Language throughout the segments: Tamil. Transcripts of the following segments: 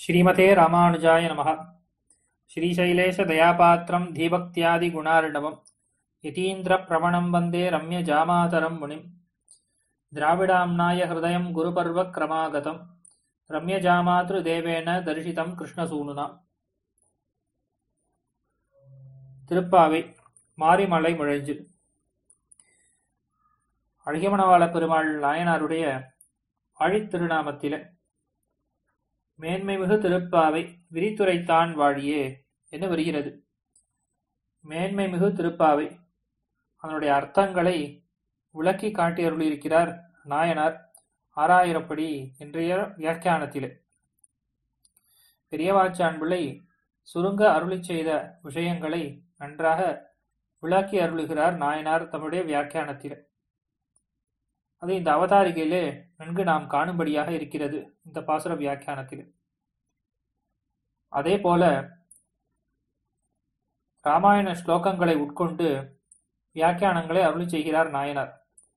श्रीमते रामानुजाय नमः श्रीशैलेशदयापात्रम् धीभक्त्यादिगुणार्णवम् यतीन्द्रप्रवणम् वन्दे रम्यजामातरम् मुनिम् द्राविडाम्नाय हृदयम् गुरुपर्वक्रमागतम् ரம்யஜாமாத்ருதேவேன தரிசிதம் கிருஷ்ணசூனுனா திருப்பாவை மாரிமலை முழஞ்சு அழகியமணவாள பெருமாள் நாயனாருடைய வாழித் திருநாமத்தில மேன்மைமிகு திருப்பாவை விரித்துரைத்தான் வாழியே என்று வருகிறது மேன்மைமிகு திருப்பாவை அதனுடைய அர்த்தங்களை விளக்கி காட்டியருளியிருக்கிறார் நாயனார் ஆறாயிரப்படி இன்றைய வியாக்கியானத்திலே பெரியவாச்சான் பிள்ளை சுருங்க அருளி செய்த விஷயங்களை நன்றாக விளக்கி அருளுகிறார் நாயனார் தம்முடைய வியாக்கியானத்திலே அது இந்த அவதாரிகையிலே நன்கு நாம் காணும்படியாக இருக்கிறது இந்த பாசுர வியாக்கியானத்திலே அதே போல ராமாயண ஸ்லோகங்களை உட்கொண்டு வியாக்கியானங்களை அருளி செய்கிறார் நாயனார்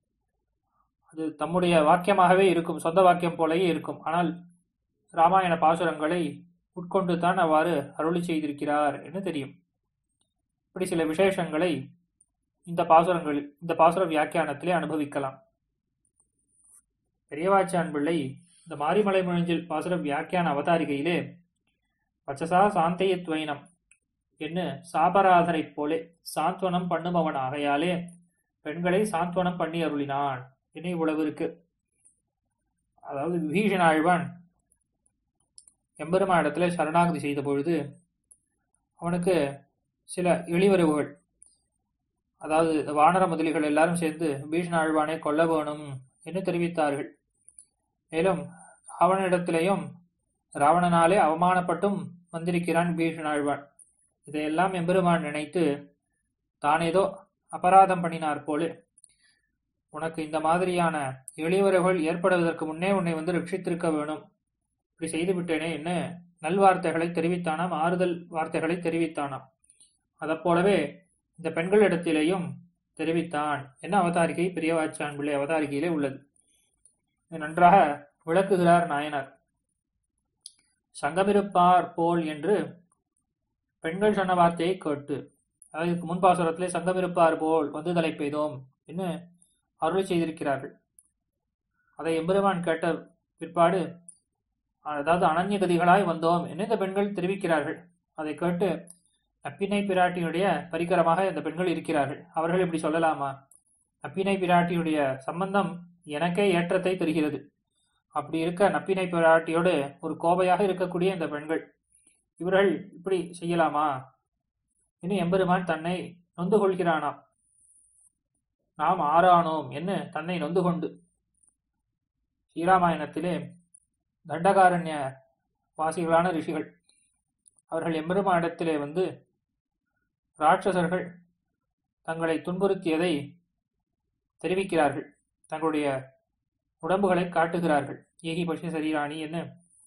அது தம்முடைய வாக்கியமாகவே இருக்கும் சொந்த வாக்கியம் போலவே இருக்கும் ஆனால் ராமாயண பாசுரங்களை உட்கொண்டு தான் அவ்வாறு அருளி செய்திருக்கிறார் என்று தெரியும் இப்படி சில விசேஷங்களை இந்த பாசுரங்கள் இந்த பாசுர வியாக்கியானத்திலே அனுபவிக்கலாம் பெரியவாச்சான் பிள்ளை இந்த மாரிமலை முழஞ்சில் பாசுர வியாக்கியான அவதாரிகையிலே வச்சசா சாந்தையத்வைனம் என்று சாபராதனை போலே சாந்த்வனம் பண்ணுபவன் ஆகையாலே பெண்களை சாந்த்வனம் பண்ணி அருளினான் என்ன இவ்வளவு இருக்கு அதாவது விபீஷண ஆழ்வான் எம்பெருமா இடத்துல சரணாகதி செய்த பொழுது அவனுக்கு சில இழிவரவுகள் அதாவது வானர முதலிகள் எல்லாரும் சேர்ந்து விபீஷண ஆழ்வானை கொல்ல வேணும் என்று தெரிவித்தார்கள் மேலும் ராவணனிடத்திலேயும் ராவணனாலே அவமானப்பட்டும் வந்திருக்கிறான் விபீஷண ஆழ்வான் இதையெல்லாம் எம்பெருமான் நினைத்து தான் ஏதோ அபராதம் பண்ணினார் போலே உனக்கு இந்த மாதிரியான எளியவர்கள் ஏற்படுவதற்கு முன்னே உன்னை வந்து ரட்சித்திருக்க வேணும் இப்படி செய்து விட்டேனே என்ன நல்வார்த்தைகளை தெரிவித்தானாம் ஆறுதல் வார்த்தைகளை தெரிவித்தானாம் அதை போலவே இந்த பெண்களிடத்திலேயும் தெரிவித்தான் என்ன அவதாரிகை பெரியவாச்சான் பிள்ளை அவதாரிகையிலே உள்ளது நன்றாக விளக்குகிறார் நாயனார் சங்கமிருப்பார் போல் என்று பெண்கள் சொன்ன வார்த்தையை கேட்டு அதுக்கு முன்பாசுரத்திலே சங்கமிருப்பார் போல் வந்து தலை பெய்தோம் என்ன அருள் செய்திருக்கிறார்கள் அதை எம்பெருமான் கேட்ட பிற்பாடு அதாவது அனன்யகதிகளாய் வந்தோம் என்று இந்த பெண்கள் தெரிவிக்கிறார்கள் அதை கேட்டு நப்பினை பிராட்டியுடைய பரிகரமாக இந்த பெண்கள் இருக்கிறார்கள் அவர்கள் இப்படி சொல்லலாமா நப்பினை பிராட்டியுடைய சம்பந்தம் எனக்கே ஏற்றத்தை தருகிறது அப்படி இருக்க நப்பினை பிராட்டியோடு ஒரு கோபையாக இருக்கக்கூடிய இந்த பெண்கள் இவர்கள் இப்படி செய்யலாமா இன்னும் எம்பெருமான் தன்னை நொந்து கொள்கிறானாம் நாம் ஆறானோம் என்ன தன்னை நொந்து கொண்டு ஸ்ரீராமாயணத்திலே தண்டகாரண்ய வாசிகளான ரிஷிகள் அவர்கள் எம்பெருமானிடத்திலே வந்து ராட்சசர்கள் தங்களை துன்புறுத்தியதை தெரிவிக்கிறார்கள் தங்களுடைய உடம்புகளை காட்டுகிறார்கள் ஏகி பசி சரீராணி என்ன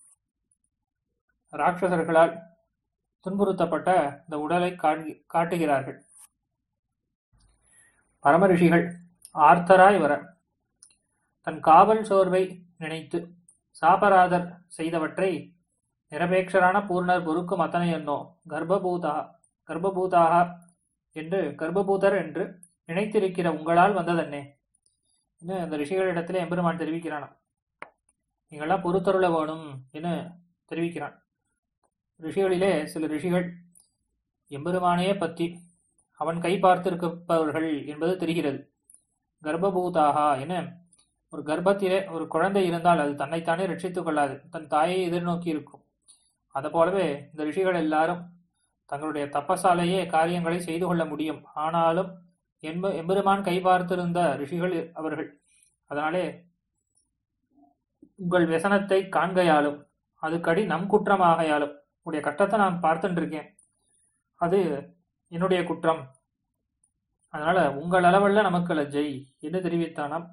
ராட்சசர்களால் துன்புறுத்தப்பட்ட இந்த உடலை காட்டுகிறார்கள் பரமரிஷிகள் ஆர்த்தராய் வர தன் காவல் சோர்வை நினைத்து சாபராதர் செய்தவற்றை நிரபேட்சரான பூர்ணர் பொறுக்கும் அத்தனை என்னோ கர்ப்பபூதா கர்ப்பபூதாக என்று கர்ப்பபூதர் என்று நினைத்திருக்கிற உங்களால் வந்ததென்னே என்று அந்த ரிஷிகளிடத்தில் எம்பெருமான் தெரிவிக்கிறானாம் நீங்கள்லாம் பொறுத்தருள வேணும் என்று தெரிவிக்கிறான் ரிஷிகளிலே சில ரிஷிகள் எம்பெருமானையே பற்றி அவன் கை பார்த்திருப்பவர்கள் என்பது தெரிகிறது கர்ப்பபூதாகா என ஒரு கர்ப்பத்திலே ஒரு குழந்தை இருந்தால் அது தன்னைத்தானே ரட்சித்துக் கொள்ளாது தன் தாயை எதிர்நோக்கி இருக்கும் அது போலவே இந்த ரிஷிகள் எல்லாரும் தங்களுடைய தப்பசாலேயே காரியங்களை செய்து கொள்ள முடியும் ஆனாலும் என்ப எம்பெருமான் கை பார்த்திருந்த ரிஷிகள் அவர்கள் அதனாலே உங்கள் व्यசனத்தை காண்கையாலும் அது கடி நம் குற்றமாகையாலும் உடைய கட்டத்தை நான் பார்த்துட்டு இருக்கேன் அது என்னுடைய குற்றம் அதனால உங்கள் அளவல்ல நமக்கு லஜ்ஜை என்று தெரிவித்தானாம்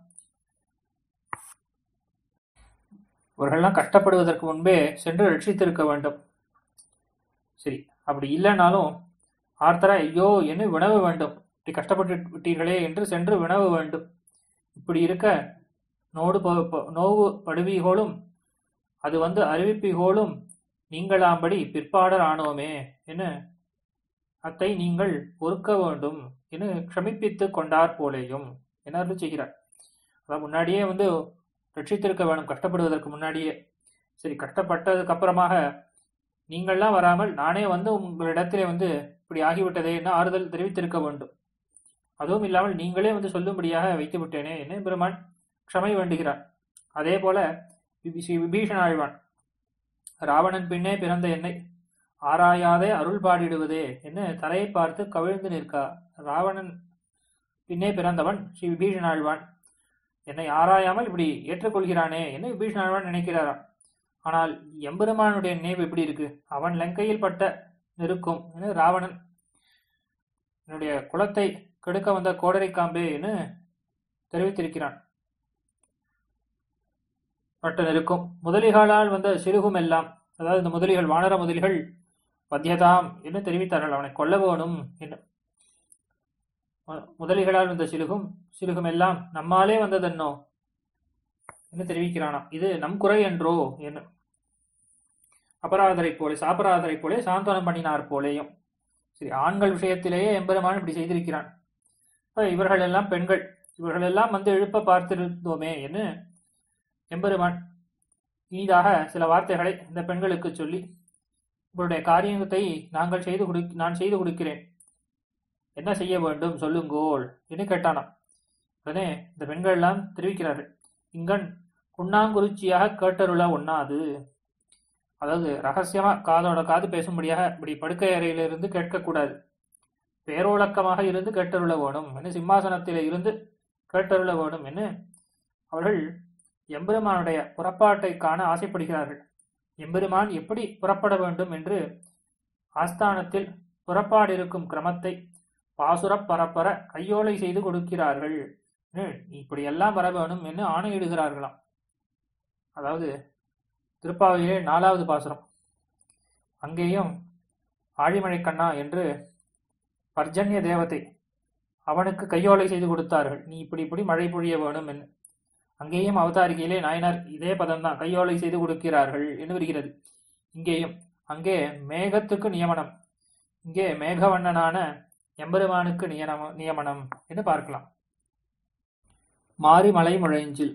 இவர்கள்லாம் கஷ்டப்படுவதற்கு முன்பே சென்று ரட்சித்திருக்க வேண்டும் சரி அப்படி இல்லைனாலும் ஆர்த்தரா ஐயோ என்று வினவ வேண்டும் இப்படி கஷ்டப்பட்டு விட்டீர்களே என்று சென்று வினவ வேண்டும் இப்படி இருக்க நோடு நோவு படுவிகோளும் அது வந்து அறிவிப்பிகோளும் நீங்களாம்படி பிற்பாடர் ஆனோமே என அத்தை நீங்கள் பொறுக்க வேண்டும் என க்ஷமிப்பித்துக் கொண்டார் போலேயும் என அருள் செய்கிறார் அதான் முன்னாடியே வந்து ரட்சித்திருக்க வேணும் கஷ்டப்படுவதற்கு முன்னாடியே சரி கஷ்டப்பட்டதுக்கு அப்புறமாக நீங்கள்லாம் வராமல் நானே வந்து உங்களிடத்திலே வந்து இப்படி ஆகிவிட்டதே என்ன ஆறுதல் தெரிவித்திருக்க வேண்டும் அதுவும் இல்லாமல் நீங்களே வந்து சொல்லும்படியாக வைத்து விட்டேனே என்ன பெருமான் க்ஷமை வேண்டுகிறார் அதே போல விபி- ஸ்ரீ விபீஷண ஆழ்வான் ராவணன் பின்னே பிறந்த என்னை ஆராயாதே அருள் பாடிடுவதே என்ன தலையை பார்த்து கவிழ்ந்து நிற்கா ராவணன் பின்னே பிறந்தவன் ஸ்ரீ விபீஷண ஆழ்வான் என்னை ஆராயாமல் இப்படி ஏற்றுக்கொள்கிறானே என்ன விபீஷண ஆழ்வான் நினைக்கிறாராம் ஆனால் எம்பெருமானுடைய நினைவு எப்படி இருக்கு அவன் லங்கையில் பட்ட நெருக்கும் என்ன ராவணன் என்னுடைய குலத்தை கெடுக்க வந்த கோடரை காம்பே என்று தெரிவித்திருக்கிறான் பட்ட நெருக்கும் முதலிகளால் வந்த சிறுகும் எல்லாம் அதாவது இந்த முதலிகள் வானர முதலிகள் வத்தியதாம் என்று தெரிவித்தார்கள் அவனை கொல்ல வேணும் என்று மு- முதலிகளால் வந்த சிறுகும் சிறுகும் எல்லாம் நம்மாலே வந்ததென்னோ என்று தெரிவிக்கிறானாம் இது நம் குறை என்றோ என்று அபராதரை போலே சாபராதரை போலே சாந்தனம் பண்ணினார் போலேயும் சரி ஆண்கள் விஷயத்திலேயே எம்பெருமான் இப்படி செய்திருக்கிறான் அப்ப இவர்கள் எல்லாம் பெண்கள் இவர்கள் எல்லாம் வந்து எழுப்ப பார்த்திருந்தோமே என்று எம்பெருமான் இனிதாக சில வார்த்தைகளை இந்த பெண்களுக்கு சொல்லி உங்களுடைய காரியத்தை நாங்கள் செய்து கொடு நான் செய்து கொடுக்கிறேன் என்ன செய்ய வேண்டும் சொல்லுங்கோள் என்று கேட்டானாம் உடனே இந்த பெண்கள் எல்லாம் தெரிவிக்கிறார்கள் இங்கன் குண்ணாங்குறிச்சியாக கேட்டருள ஒண்ணாது அதாவது ரகசியமா காதோட காது பேசும்படியாக இப்படி படுக்கை அறையிலிருந்து கேட்கக்கூடாது பேரோலக்கமாக இருந்து கேட்டருள வேணும் என்று சிம்மாசனத்திலே இருந்து கேட்டருள வேணும் என்று அவர்கள் எம்பெருமானுடைய புறப்பாட்டை காண ஆசைப்படுகிறார்கள் எம்பெருமான் எப்படி புறப்பட வேண்டும் என்று ஆஸ்தானத்தில் புறப்பாடு இருக்கும் கிரமத்தை பாசுரப் பரப்பர கையோலை செய்து கொடுக்கிறார்கள் என்று இப்படியெல்லாம் வர வேணும் என்று ஆணையிடுகிறார்களாம் அதாவது திருப்பாவையிலே நாலாவது பாசுரம் அங்கேயும் ஆழிமழை கண்ணா என்று பர்ஜன்ய தேவதை அவனுக்கு கையோலை செய்து கொடுத்தார்கள் நீ இப்படி இப்படி மழை பொழிய வேணும் என்று அங்கேயும் அவதாரிகையிலே நாயனார் இதே பதம்தான் கையோலை செய்து கொடுக்கிறார்கள் என்று வருகிறது இங்கேயும் அங்கே மேகத்துக்கு நியமனம் இங்கே மேகவண்ணனான எம்பெருமானுக்கு நியமனம் நியமனம் என்று பார்க்கலாம் மாரி மலை முழைஞ்சில்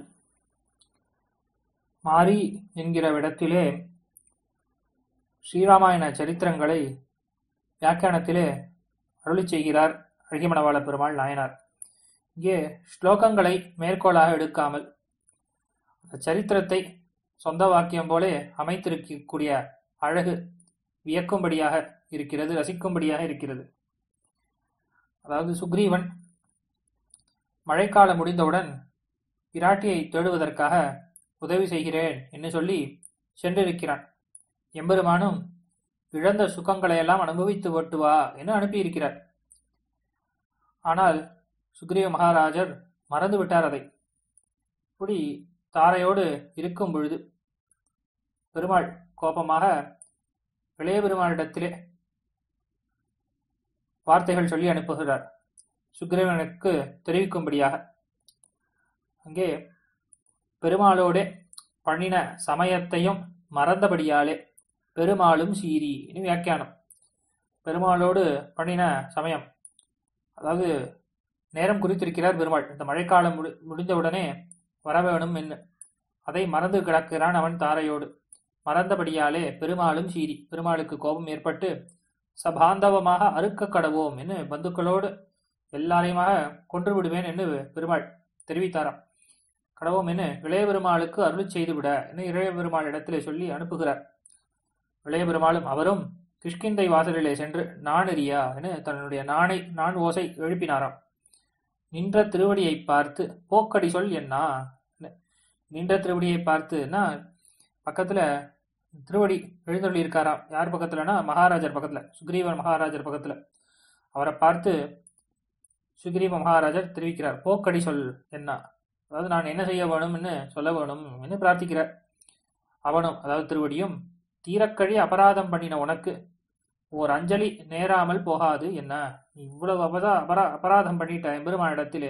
மாரி என்கிற இடத்திலே ஸ்ரீராமாயண சரித்திரங்களை வியாக்கியானத்திலே அருளி செய்கிறார் அழகிமணவாள பெருமாள் நாயனார் இங்கே ஸ்லோகங்களை மேற்கோளாக எடுக்காமல் அந்த சரித்திரத்தை சொந்த வாக்கியம் போலே அமைத்திருக்கக்கூடிய அழகு வியக்கும்படியாக இருக்கிறது ரசிக்கும்படியாக இருக்கிறது அதாவது சுக்ரீவன் மழைக்காலம் முடிந்தவுடன் பிராட்டியை தேடுவதற்காக உதவி செய்கிறேன் என்று சொல்லி சென்றிருக்கிறான் எம்பெருமானும் இழந்த சுகங்களை எல்லாம் அனுபவித்து ஓட்டுவா என்று அனுப்பியிருக்கிறார் ஆனால் சுக்ரீவ மகாராஜர் மறந்து விட்டார் அதை இப்படி தாரையோடு இருக்கும் பொழுது பெருமாள் கோபமாக இளைய பெருமாளிடத்திலே வார்த்தைகள் சொல்லி அனுப்புகிறார் சுக்ரீவனுக்கு தெரிவிக்கும்படியாக அங்கே பெருமாளோடே பண்ணின சமயத்தையும் மறந்தபடியாலே பெருமாளும் சீரி இனி வியாக்கியானம் பெருமாளோடு பண்ணின சமயம் அதாவது நேரம் குறித்திருக்கிறார் பெருமாள் இந்த மழைக்காலம் முடி முடிந்தவுடனே வர வேணும் என்று அதை மறந்து கிடக்கிறான் அவன் தாரையோடு மறந்தபடியாலே பெருமாளும் சீரி பெருமாளுக்கு கோபம் ஏற்பட்டு சபாந்தவமாக அறுக்க கடவோம் என்று பந்துக்களோடு எல்லாரையுமாக கொன்று விடுவேன் என்று பெருமாள் தெரிவித்தாராம் கடவோம் என்று இளைய பெருமாளுக்கு அருள் செய்துவிட என்று இளைய பெருமாள் இடத்திலே சொல்லி அனுப்புகிறார் இளைய பெருமாளும் அவரும் கிஷ்கிந்தை வாசலிலே சென்று நாணெறியா என தன்னுடைய நாணை நான் ஓசை எழுப்பினாராம் நின்ற திருவடியை பார்த்து போக்கடி சொல் என்னா நின்ற திருவடியை பார்த்துன்னா பக்கத்துல திருவடி எழுந்தருளி இருக்காராம் யார் பக்கத்துலனா மகாராஜர் பக்கத்துல சுக்ரீவன் மகாராஜர் பக்கத்துல அவரை பார்த்து சுக்ரீவ மகாராஜர் தெரிவிக்கிறார் போக்கடி சொல் என்ன அதாவது நான் என்ன செய்ய வேணும்னு சொல்ல வேணும் என்று பிரார்த்திக்கிறார் அவனும் அதாவது திருவடியும் தீரக்கழி அபராதம் பண்ணின உனக்கு ஓர் அஞ்சலி நேராமல் போகாது என்ன நீ இவ்வளவு அபதா அபரா அபராதம் பண்ணிட்ட எம்பெருமானிடத்திலே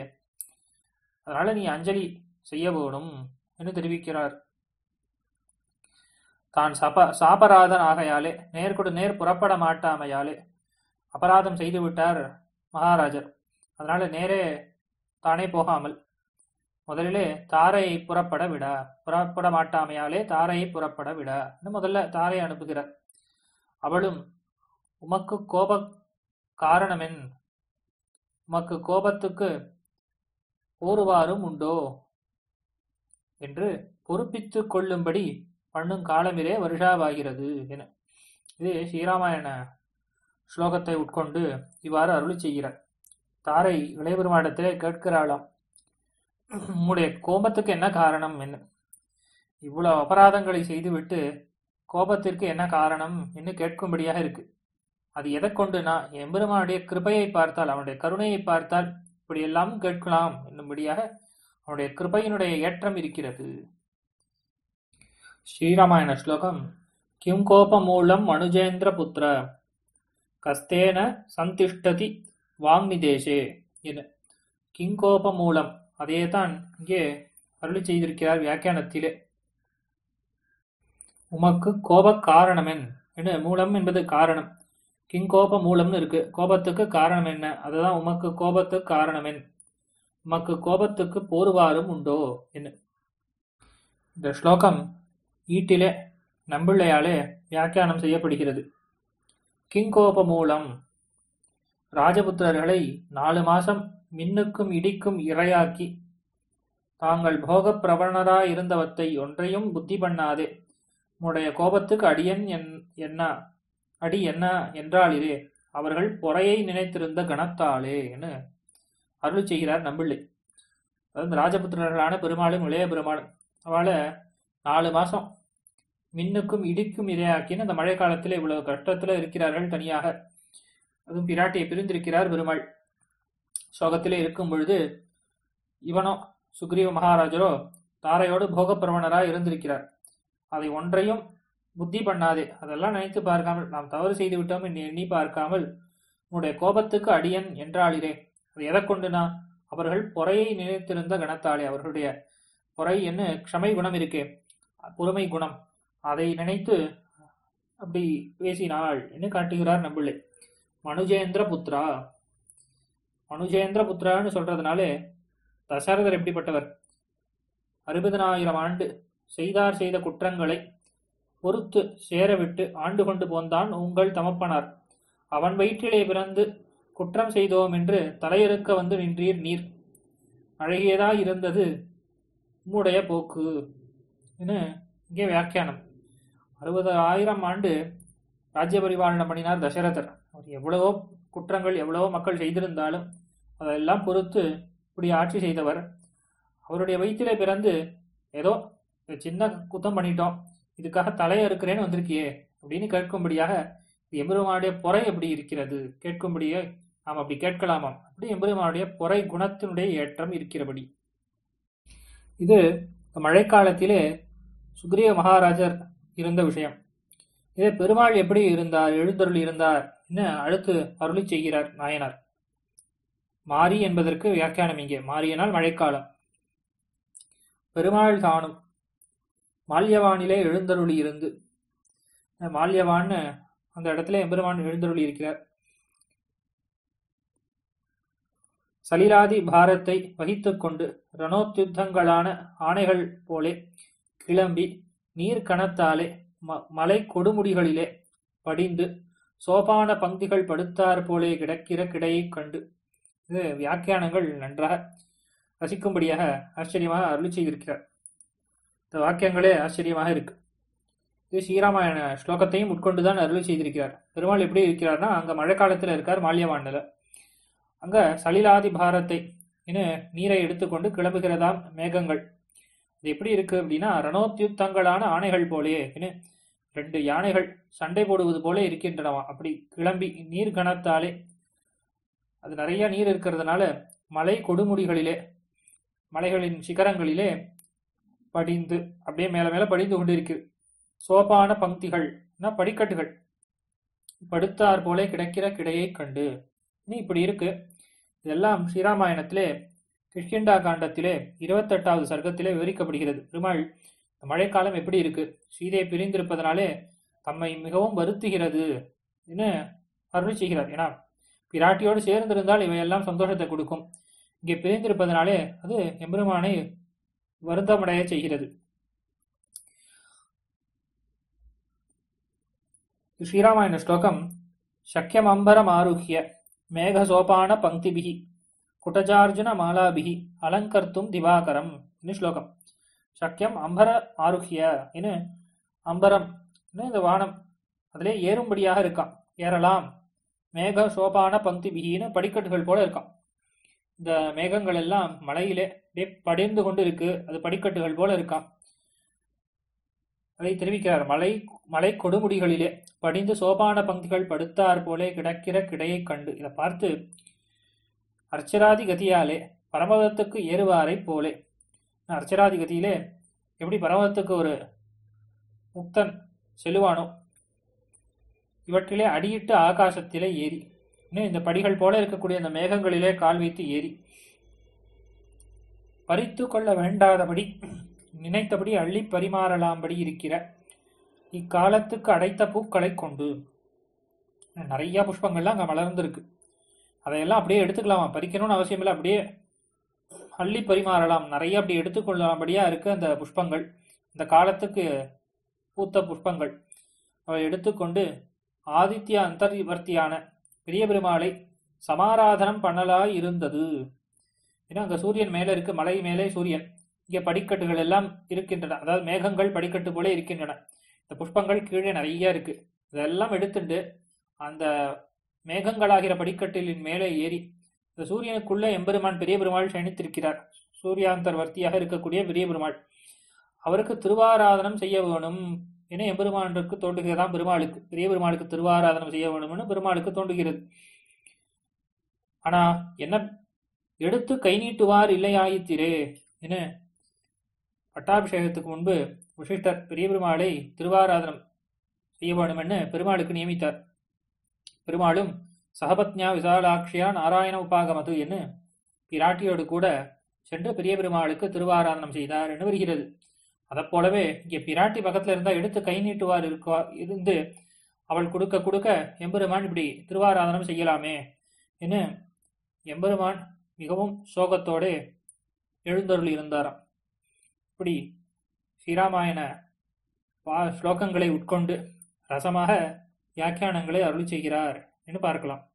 அதனால நீ அஞ்சலி செய்ய வேணும் என்று தெரிவிக்கிறார் தான் சப சாபராதன் ஆகையாலே நேர்கொடு நேர் புறப்பட மாட்டாமையாலே அபராதம் செய்து விட்டார் மகாராஜர் அதனால நேரே தானே போகாமல் முதலிலே தாரையை புறப்பட விடா புறப்பட மாட்டாமையாலே தாரையை புறப்பட விடா முதல்ல தாரை அனுப்புகிறார் அவளும் உமக்கு கோப காரணமென் உமக்கு கோபத்துக்கு ஓருவாரும் உண்டோ என்று பொறுப்பித்துக் கொள்ளும்படி பண்ணும் காலமிலே வருஷாவாகிறது என இது ஸ்ரீராமாயண ஸ்லோகத்தை உட்கொண்டு இவ்வாறு அருளி செய்கிறார் தாரை இளையபெருமாடத்திலே கேட்கிறாளாம் உம்முடைய கோபத்துக்கு என்ன காரணம் என்ன இவ்வளவு அபராதங்களை செய்துவிட்டு கோபத்திற்கு என்ன காரணம் என்று கேட்கும்படியாக இருக்கு அது எதை கொண்டுனா எம்பெருமானுடைய கிருபையை பார்த்தால் அவனுடைய கருணையை பார்த்தால் இப்படியெல்லாம் கேட்கலாம் என்னும்படியாக அவனுடைய கிருபையினுடைய ஏற்றம் இருக்கிறது ஸ்ரீராமாயண ஸ்லோகம் கிம் கோபமூலம் மனுஜேந்திர புத்திர கஸ்தேன சந்திஷ்டதி வாங்நிதேசே என கிங்கோப மூலம் அதேதான் இங்கே அருளி செய்திருக்கிறார் வியாக்கியானத்திலே உமக்கு கோப காரணமென் என்ன மூலம் என்பது காரணம் கிங்கோப மூலம்னு இருக்கு கோபத்துக்கு காரணம் என்ன அதுதான் உமக்கு கோபத்துக்கு காரணமென் உமக்கு கோபத்துக்கு போர்வாரும் உண்டோ என்ன இந்த ஸ்லோகம் ஈட்டிலே நம்பிள்ளையாலே வியாக்கியானம் செய்யப்படுகிறது கிங்கோப மூலம் ராஜபுத்திரர்களை நாலு மாசம் மின்னுக்கும் இடிக்கும் இரையாக்கி தாங்கள் போகப் பிரபணராய் இருந்தவத்தை ஒன்றையும் புத்தி பண்ணாதே உன்னுடைய கோபத்துக்கு அடியன் என்ன அடி என்ன என்றாலிரே அவர்கள் பொறையை நினைத்திருந்த கணத்தாளே என அருள் செய்கிறார் நம்பிள்ளை அதாவது ராஜபுத்திரர்களான பெருமாளும் இளைய பெருமாளும் அவளை நாலு மாசம் மின்னுக்கும் இடிக்கும் இரையாக்கின்னு அந்த மழை காலத்தில் இவ்வளவு கஷ்டத்துல இருக்கிறார்கள் தனியாக அதுவும் பிராட்டியை பிரிந்திருக்கிறார் பெருமாள் சோகத்திலே இருக்கும் பொழுது இவனோ சுக்ரீவ மகாராஜரோ தாரையோடு போகப்பிரவணராய் இருந்திருக்கிறார் அதை ஒன்றையும் புத்தி பண்ணாதே அதெல்லாம் நினைத்து பார்க்காமல் நாம் தவறு செய்து விட்டோம் என்று எண்ணி பார்க்காமல் உன்னுடைய கோபத்துக்கு அடியன் என்றாளிரே அது எதை கொண்டுனா அவர்கள் பொறையை நினைத்திருந்த கணத்தாளே அவர்களுடைய பொறை என்ன க்ஷமை குணம் இருக்கே பொறுமை குணம் அதை நினைத்து அப்படி பேசினாள் என்று காட்டுகிறார் நம்பிள்ளை மனுஜேந்திர புத்ரா மனுஜேந்திர புத்திரான்னு சொல்றதுனாலே தசரதர் எப்படிப்பட்டவர் அறுபதனாயிரம் ஆண்டு செய்தார் செய்த குற்றங்களை பொறுத்து சேரவிட்டு ஆண்டு கொண்டு போந்தான் உங்கள் தமப்பனார் அவன் வயிற்றிலே பிறந்து குற்றம் செய்தோம் என்று தலையெடுக்க வந்து நின்றீர் நீர் அழகியதாய் இருந்தது உம்முடைய போக்கு இங்கே வியாக்கியானம் அறுபது ஆயிரம் ஆண்டு ராஜ்ய பரிபாலனம் பண்ணினார் தசரதர் அவர் எவ்வளவோ குற்றங்கள் எவ்வளவோ மக்கள் செய்திருந்தாலும் அதெல்லாம் பொறுத்து இப்படி ஆட்சி செய்தவர் அவருடைய வயிற்றிலே பிறந்து ஏதோ சின்ன குத்தம் பண்ணிட்டோம் இதுக்காக தலையை இருக்கிறேன்னு வந்திருக்கியே அப்படின்னு கேட்கும்படியாக எம்பெருமானுடைய பொறை எப்படி இருக்கிறது கேட்கும்படியே நாம் அப்படி கேட்கலாமாம் அப்படி எம்பெருமானுடைய பொறை குணத்தினுடைய ஏற்றம் இருக்கிறபடி இது மழைக்காலத்திலே சுக்ரீவ மகாராஜர் இருந்த விஷயம் இதே பெருமாள் எப்படி இருந்தார் எழுந்தருள் இருந்தார் அடுத்து அருளி செய்கிறார் நாயனார் மாரி என்பதற்கு வியாக்கியானம் இங்கே மாரியனால் மழைக்காலம் பெருமாள் தானும் மால்யவானிலே எழுந்தருளி இருந்து மால்யவான்னு அந்த இடத்துல எம்பெருமான் எழுந்தருளி இருக்கிறார் சலிராதி பாரத்தை வகித்துக் கொண்டு ரணோத்யுத்தங்களான ஆணைகள் போலே கிளம்பி நீர் கணத்தாலே மலை கொடுமுடிகளிலே படிந்து சோபான பங்கிகள் படுத்தார் போலே கிடக்கிற கிடையைக் கண்டு இது வியாக்கியானங்கள் நன்றாக ரசிக்கும்படியாக ஆச்சரியமாக அருளி செய்திருக்கிறார் இந்த வாக்கியங்களே ஆச்சரியமாக இருக்கு இது ஸ்ரீராமாயண ஸ்லோகத்தையும் உட்கொண்டுதான் அருளி செய்திருக்கிறார் பெருமாள் எப்படி இருக்கிறார்னா அங்க மழை காலத்துல இருக்கார் மால்யவாண்டல அங்க சலிலாதி பாரத்தை இன்னும் நீரை எடுத்துக்கொண்டு கிளம்புகிறதாம் மேகங்கள் இது எப்படி இருக்கு அப்படின்னா ரணோத்யுத்தங்களான ஆணைகள் போலே இன்னும் ரெண்டு யானைகள் சண்டை போடுவது போல இருக்கின்றனவா அப்படி கிளம்பி நீர் கணத்தாலே அது நிறைய நீர் இருக்கிறதுனால மலை கொடுமுடிகளிலே மலைகளின் சிகரங்களிலே படிந்து அப்படியே மேல மேல படிந்து கொண்டிருக்கு சோபான பங்கிகள் படிக்கட்டுகள் படுத்தார் போல கிடக்கிற கிடையை கண்டு இனி இப்படி இருக்கு இதெல்லாம் ஸ்ரீராமாயணத்திலே கிஷ்கிண்டா காண்டத்திலே இருபத்தெட்டாவது சர்க்கத்திலே விவரிக்கப்படுகிறது பெருமாள் இந்த மழைக்காலம் எப்படி இருக்கு சீதையை பிரிந்திருப்பதனாலே தம்மை மிகவும் வருத்துகிறது என்று அருள் செய்கிறார் ஏன்னா பிராட்டியோடு சேர்ந்திருந்தால் இவையெல்லாம் சந்தோஷத்தை கொடுக்கும் இங்கே பிரிந்திருப்பதனாலே அது எம்பெருமானை வருத்தமடைய செய்கிறது ஸ்ரீராமாயண ஸ்லோகம் சக்கியமம்பரம் ஆருஹ்ய மேகசோபான பங்கிபிகி குட்டஜார்ஜுன மாலாபிகி அலங்கர்த்தும் திவாகரம் இது ஸ்லோகம் சக்கியம் அம்பர ஆருஹ்ய இன்னு அம்பரம் இந்த வானம் அதிலே ஏறும்படியாக இருக்கான் ஏறலாம் மேக சோபான பங்கி பிகின்னு படிக்கட்டுகள் போல இருக்கான் இந்த மேகங்கள் எல்லாம் மலையிலே அப்படியே படிந்து கொண்டு இருக்கு அது படிக்கட்டுகள் போல இருக்கான் அதை தெரிவிக்கிறார் மலை மலை கொடுமுடிகளிலே படிந்து சோபான பங்கிகள் படுத்தார் போலே கிடக்கிற கிடையை கண்டு இதை பார்த்து அர்ச்சராதி கதியாலே பரமதத்துக்கு ஏறுவாரை போலே அர்ச்சராதி கதியிலே எப்படி பரமதத்துக்கு ஒரு முக்தன் செல்லுவானோ இவற்றிலே அடியிட்டு ஆகாசத்திலே ஏறி இன்னும் இந்த படிகள் போல இருக்கக்கூடிய இந்த மேகங்களிலே கால் வைத்து ஏறி பறித்து கொள்ள வேண்டாதபடி நினைத்தபடி அள்ளி பரிமாறலாம்படி இருக்கிற இக்காலத்துக்கு அடைத்த பூக்களை கொண்டு நிறைய புஷ்பங்கள்லாம் அங்கே மலர்ந்துருக்கு அதையெல்லாம் அப்படியே எடுத்துக்கலாமா பறிக்கணும்னு அவசியம் இல்லை அப்படியே அள்ளி பரிமாறலாம் நிறைய அப்படி எடுத்துக்கொள்ளாம்படியா இருக்கு அந்த புஷ்பங்கள் இந்த காலத்துக்கு பூத்த புஷ்பங்கள் அவை எடுத்துக்கொண்டு ஆதித்ய அந்தர்வர்த்தியான பெரிய பெருமாளை சமாராதனம் பண்ணலாய் இருந்தது ஏன்னா அங்க சூரியன் மேல இருக்கு மலை மேலே சூரியன் இங்கே படிக்கட்டுகள் எல்லாம் இருக்கின்றன அதாவது மேகங்கள் படிக்கட்டு போல இருக்கின்றன இந்த புஷ்பங்கள் கீழே நிறைய இருக்கு இதெல்லாம் எடுத்துட்டு அந்த மேகங்களாகிற படிக்கட்டிலின் மேலே ஏறி இந்த சூரியனுக்குள்ள எம்பெருமான் பெரிய பெருமாள் சயனித்திருக்கிறார் சூரியாந்தர்வர்த்தியாக இருக்கக்கூடிய பெரிய பெருமாள் அவருக்கு திருவாராதனம் செய்ய வேணும் என எம்பெருமானுக்கு தோன்றுகிறதாம் பெருமாளுக்கு பெரிய பெருமாளுக்கு திருவாராதனம் செய்ய வேணும்னு பெருமாளுக்கு தோன்றுகிறது ஆனா என்ன எடுத்து கை நீட்டுவார் இல்லையாயித்திரே என பட்டாபிஷேகத்துக்கு முன்பு வசிஷ்டர் பெரிய பெருமாளை திருவாராதனம் செய்ய வேண்டுமென்னு பெருமாளுக்கு நியமித்தார் பெருமாளும் சகபத்ஞா விசாலாட்சியா நாராயண உபாகமது என்று பிராட்டியோடு கூட சென்று பெரிய பெருமாளுக்கு திருவாராதனம் செய்தார் என்று வருகிறது அதை போலவே இங்கே பிராட்டி பக்கத்துல இருந்தா எடுத்து கை நீட்டுவார் இருக்கா இருந்து அவள் கொடுக்க கொடுக்க எம்பெருமான் இப்படி திருவாராதனம் செய்யலாமே என்று எம்பெருமான் மிகவும் சோகத்தோடு எழுந்தருள் இருந்தாராம் இப்படி ஸ்ரீராமாயண பா ஸ்லோகங்களை உட்கொண்டு ரசமாக வியாக்கியானங்களை அருளி செய்கிறார் என்று பார்க்கலாம்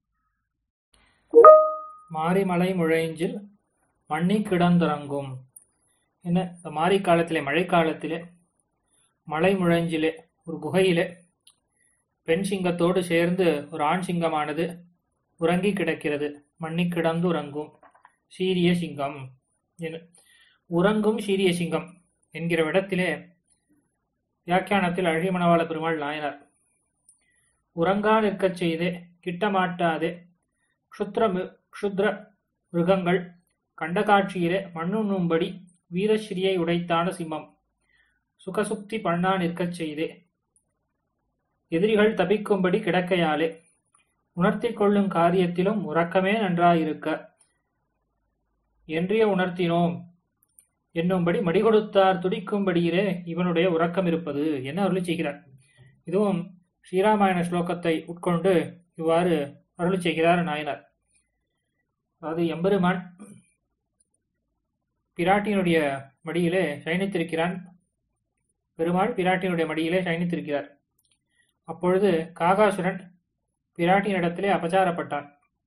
மாரிமலை முழைஞ்சில் மண்ணி கிடந்துறங்கும் என்ன இந்த மாரி காலத்திலே மழைக்காலத்திலே மலை முழஞ்சிலே ஒரு குகையிலே பெண் சிங்கத்தோடு சேர்ந்து ஒரு ஆண் சிங்கமானது உறங்கி கிடக்கிறது மண்ணி கிடந்து உறங்கும் சீரிய சிங்கம் என உறங்கும் சீரிய சிங்கம் என்கிற இடத்திலே வியாக்கியானத்தில் அழகிய மணவாள பெருமாள் நாயனார் உறங்கா நிற்கச் செய்தே கிட்டமாட்டாதே க்ஷுத்ர க்ஷுத்ர மிருகங்கள் கண்ட காட்சியிலே மண்ணுண்ணும்படி வீரஸ்ரீயை உடைத்தான சிம்மம் சுகசுப்தி பண்ணா நிற்கச் செய்தே எதிரிகள் தப்பிக்கும்படி கிடக்கையாலே உணர்த்திக் கொள்ளும் காரியத்திலும் உறக்கமே நன்றாயிருக்க என்றிய உணர்த்தினோம் என்னும்படி மடி கொடுத்தார் துடிக்கும்படியிலே இவனுடைய உறக்கம் இருப்பது என்ன அருளி செய்கிறார் இதுவும் ஸ்ரீராமாயண ஸ்லோகத்தை உட்கொண்டு இவ்வாறு அருளி செய்கிறார் நாயனார் அதாவது எம்பெருமான் பிராட்டியினுடைய மடியிலே சயனித்திருக்கிறான் பெருமாள் பிராட்டியினுடைய மடியிலே சயனித்திருக்கிறார் அப்பொழுது காகாசுரன் பிராட்டியினிடத்திலே அபச்சாரப்பட்டான்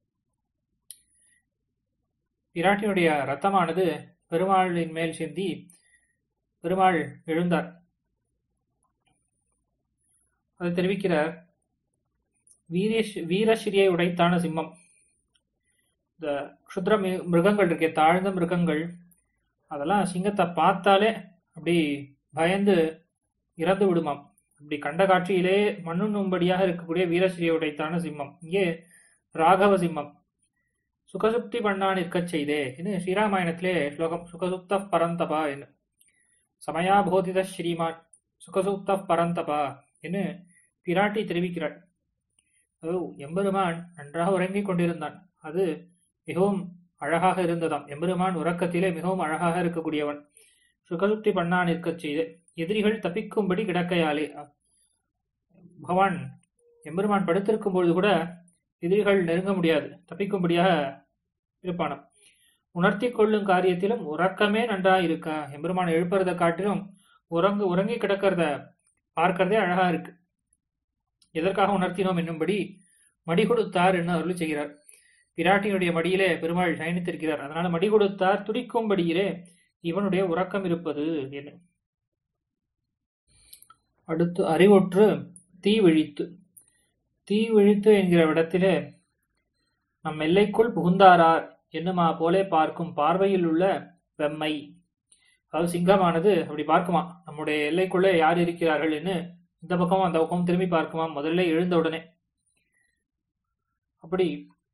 பிராட்டியினுடைய ரத்தமானது பெருமாளின் மேல் சிந்தி பெருமாள் எழுந்தார் அதை தெரிவிக்கிறார் வீரேஷ் வீரஸ்ரீயை உடைத்தான சிம்மம் இந்த க்ஷுத்ர மி- மிருகங்கள் இருக்கே தாழ்ந்த மிருகங்கள் அதெல்லாம் சிங்கத்தை பார்த்தாலே அப்படி பயந்து இறந்து விடுமாம் இப்படி கண்ட காட்சியிலே மண்ணுண்ணும்படியாக இருக்கக்கூடிய வீரஸ்ரீயை உடைத்தான சிம்மம் இங்கே ராகவ சிம்மம் சுகசுப்தி பண்ணா நிற்கச் செய்தே இது ஸ்ரீராமாயணத்திலே ஸ்லோகம் சுகசுப்த பரந்தபா என்று சமயா போதித ஸ்ரீமான் சுகசுப்த பரந்தபா என்று பிராட்டி தெரிவிக்கிறாள் அது எம்பெருமான் நன்றாக உறங்கிக் கொண்டிருந்தான் அது மிகவும் அழகாக இருந்ததாம் எம்பெருமான் உறக்கத்திலே மிகவும் அழகாக இருக்கக்கூடியவன் சுகசுப்தி பண்ணா நிற்கச் செய்து எதிரிகள் தப்பிக்கும்படி கிடக்கையாலே பகவான் எம்பெருமான் படுத்திருக்கும் பொழுது கூட எதிரிகள் நெருங்க முடியாது தப்பிக்கும்படியாக இருப்பானாம் உணர்த்தி கொள்ளும் காரியத்திலும் உறக்கமே நன்றா இருக்க எம்பெருமான் எழுப்புறதை காட்டிலும் உறங்கு உறங்கி கிடக்கிறத பார்க்கறதே அழகா இருக்கு எதற்காக உணர்த்தினோம் என்னும்படி மடி கொடுத்தார் என்று அருள் செய்கிறார் பிராட்டியினுடைய மடியிலே பெருமாள் சயனித்திருக்கிறார் அதனால மடி கொடுத்தார் துடிக்கும்படியிலே இவனுடைய உறக்கம் இருப்பது என்ன அடுத்து அறிவுற்று தீ விழித்து தீ விழித்து என்கிற இடத்திலே நம் எல்லைக்குள் புகுந்தாரார் என்னுமா போலே பார்க்கும் பார்வையில் உள்ள வெம்மை அதாவது சிங்கமானது அப்படி பார்க்குமா நம்முடைய எல்லைக்குள்ளே யார் இருக்கிறார்கள் என்று இந்த பக்கமும் அந்த பக்கமும் திரும்பி பார்க்குமா முதல்ல எழுந்த உடனே அப்படி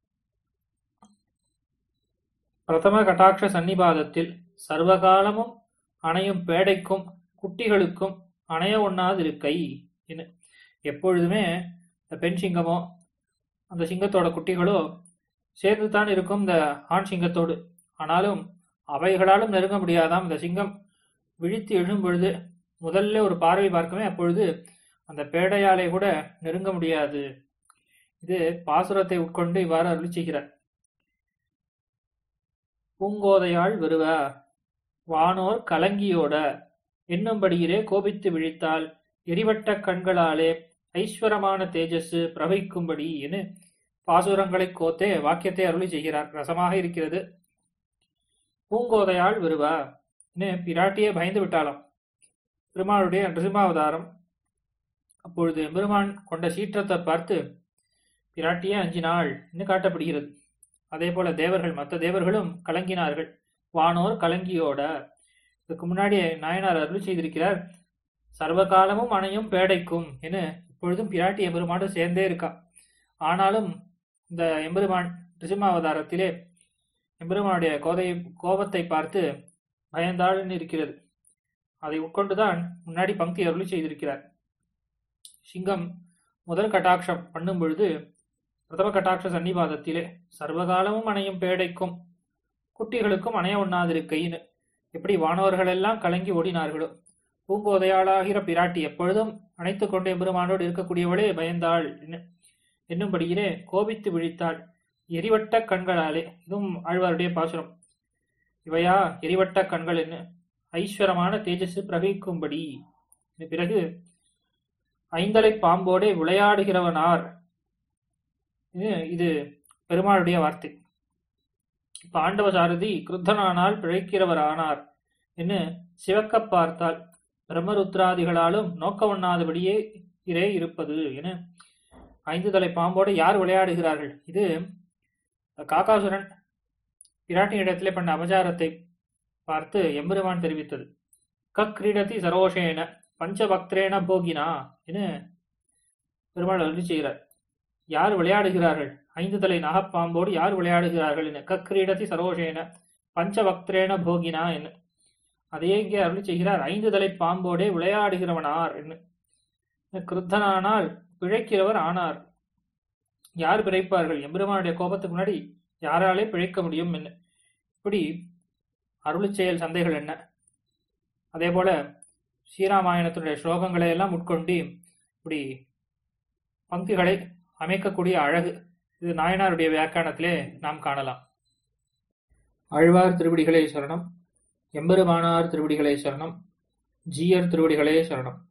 பிரதம கட்டாட்ச சன்னிபாதத்தில் சர்வகாலமும் அணையும் பேடைக்கும் குட்டிகளுக்கும் அணைய ஒண்ணாதிருக்கை என்ன எப்பொழுதுமே இந்த பெண் சிங்கமோ அந்த சிங்கத்தோட குட்டிகளோ சேர்ந்து தான் இருக்கும் இந்த ஆண் சிங்கத்தோடு ஆனாலும் அவைகளாலும் நெருங்க முடியாதாம் இந்த சிங்கம் விழித்து எழும் பொழுது முதல்ல ஒரு பார்வை பார்க்கவே அப்பொழுது அந்த பேடையாலே கூட நெருங்க முடியாது இது பாசுரத்தை உட்கொண்டு இவ்வாறு அருளி செய்கிறார் பூங்கோதையாள் வருவ வானோர் கலங்கியோட என்னும்படியிலே கோபித்து விழித்தால் எரிவட்ட கண்களாலே ஐஸ்வரமான தேஜஸ் பிரவகிக்கும்படி என பாசுரங்களை கோத்தே வாக்கியத்தை அருளி செய்கிறார் ரசமாக இருக்கிறது பூங்கோதையாள் வருவா பிராட்டியே பயந்து விட்டாளாம் பெருமாளுடைய நிருசிம்மாவதாரம் அப்பொழுது பெருமான் கொண்ட சீற்றத்தை பார்த்து பிராட்டியே அஞ்சினாள் என்று காட்டப்படுகிறது அதே போல தேவர்கள் மற்ற தேவர்களும் கலங்கினார்கள் வானோர் கலங்கியோட இதுக்கு முன்னாடி நாயனார் அருள் செய்திருக்கிறார் சர்வகாலமும் அணையும் பேடைக்கும் என இப்பொழுதும் பிராட்டி எம்பெருமானோடு சேர்ந்தே இருக்கா ஆனாலும் இந்த எம்பெருமான் ரிசிம்மாவதாரத்திலே எம்பெருமானுடைய கோதை கோபத்தை பார்த்து பயந்தாள்னு இருக்கிறது அதை உட்கொண்டுதான் முன்னாடி பங்கி அருளி செய்திருக்கிறார் சிங்கம் முதல் கட்டாட்சம் பண்ணும் பொழுது பிரதம கட்டாட்ச சன்னிபாதத்திலே சர்வகாலமும் அணையும் பேடைக்கும் குட்டிகளுக்கும் அணைய ஒண்ணாதிருக்கைன்னு எப்படி வானவர்கள் எல்லாம் கலங்கி ஓடினார்களோ பூங்கோதையாளாகிற பிராட்டி எப்பொழுதும் அணைத்துக் கொண்டு எம்பெருமானோடு இருக்கக்கூடியவளே பயந்தாள் என்னும்படியிலே கோபித்து விழித்தாள் எரிவட்ட கண்களாலே இதுவும் ஆழ்வாருடைய பாசுரம் இவையா எரிவட்ட கண்கள் என்ன ஐஸ்வரமான தேஜஸ் பிரகிக்கும்படி பிறகு ஐந்தலை பாம்போடே விளையாடுகிறவனார் இது பெருமாளுடைய வார்த்தை இப்ப ஆண்டவ சாரதி கிருத்தனானால் பிழைக்கிறவர் ஆனார் என்று சிவக்க பார்த்தால் பிரம்மருத்ராதிகளாலும் நோக்க ஒண்ணாதபடியே இரே இருப்பது என ஐந்து தலை பாம்போடு யார் விளையாடுகிறார்கள் இது காக்காசுரன் பிராட்டியின் இடத்திலே பண்ண அபச்சாரத்தை பார்த்து எம்பெருமான் தெரிவித்தது கக்ரீடதி சரோஷேன பஞ்சபக்திரேன போகினா என பெருமாள் அருளி செய்கிறார் யார் விளையாடுகிறார்கள் ஐந்து தலை நாகப்பாம்போடு யார் விளையாடுகிறார்கள் என கக்ரீடதி சரோஷேன பஞ்சபக்திரேன போகினா என்ன அதையே இங்கே அருளி செய்கிறார் ஐந்து தலை பாம்போடே விளையாடுகிறவனார் என்ன கிருத்தனானால் பிழைக்கிறவர் ஆனார் யார் பிழைப்பார்கள் எம்பெருமானுடைய கோபத்துக்கு முன்னாடி யாராலே பிழைக்க முடியும் என்ன இப்படி அருளி செயல் சந்தைகள் என்ன அதே போல ஸ்ரீராமாயணத்தினுடைய ஸ்லோகங்களை எல்லாம் உட்கொண்டு இப்படி பங்குகளை அமைக்கக்கூடிய அழகு இது நாயனாருடைய வியாக்கியானத்திலே நாம் காணலாம் ஆழ்வார் திருவடிகளே சரணம் எம்பெருமானார் திருவடிகளே சரணம் ஜீயர் திருவடிகளே சரணம்